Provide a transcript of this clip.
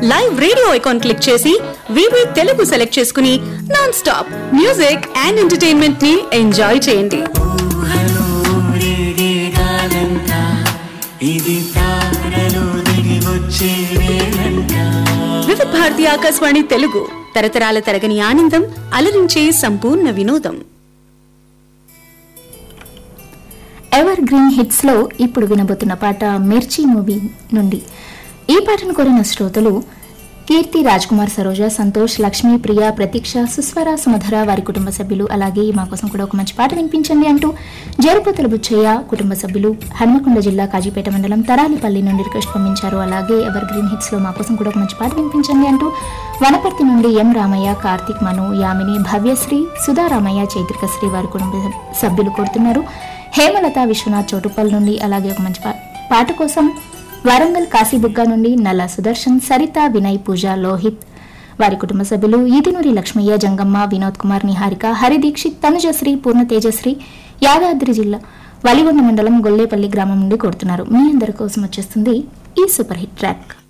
live radio icon click చేసి వివి Telugu select చేసుకుని non stop music and entertainment ని ఎంజాయ్ చేయండి ఇది తారలు దిగి వచ్చే వేళంట వివిధ భారతి ఆకాశవాణి తెలుగు తరతరాల తరగని ఆనందం అలరించే సంపూర్ణ వినోదం ఎవర్ గ్రీన్ హిట్స్ లో ఇప్పుడు వినబోతున్న పాట మిర్చి మూవీ నుండి ఈ పాటను కోరిన శ్రోతలు కీర్తి రాజ్ కుమార్ సరోజ సంతోష్ లక్ష్మి ప్రియ ప్రతీక్ష సుస్వర సుమధర వారి కుటుంబ సభ్యులు అలాగే మా కోసం కూడా ఒక మంచి పాట వినిపించండి అంటూ జరుపతుల బుచ్చయ్య కుటుంబ సభ్యులు హన్మకొండ జిల్లా కాజీపేట మండలం తరాలిపల్లి నుండి రిక్వెస్ట్ పంపించారు అలాగే ఎవర్ గ్రీన్ హిట్స్ లో మా కోసం కూడా ఒక మంచి పాట వినిపించండి అంటూ వనపర్తి నుండి ఎం రామయ్య కార్తిక్ మను యామిని భవ్యశ్రీ సుధా రామయ్య చైత్రికశ్రీ వారి కుటుంబ సభ్యులు కోరుతున్నారు హేమలత విశ్వనాథ్ చోటుపల్ నుండి అలాగే ఒక మంచి పా- పాట కోసం వరంగల్ కాశీబుగ్గ నుండి నల్ల సుదర్శన్ సరిత వినయ్ పూజ లోహిత్ వారి కుటుంబ సభ్యులు ఈదినూరి లక్ష్మయ్య జంగమ్మ వినోద్ కుమార్ నిహారిక హరి దీక్షిత్ తనుజశ్రీ పూర్ణ తేజశ్రీ యాదాద్రి జిల్లా వలిగొండ మండలం గొల్లేపల్లి గ్రామం నుండి కోరుతున్నారు మీ అందరి కోసం వచ్చేస్తుంది ఈ సూపర్ హిట్ ట్రాక్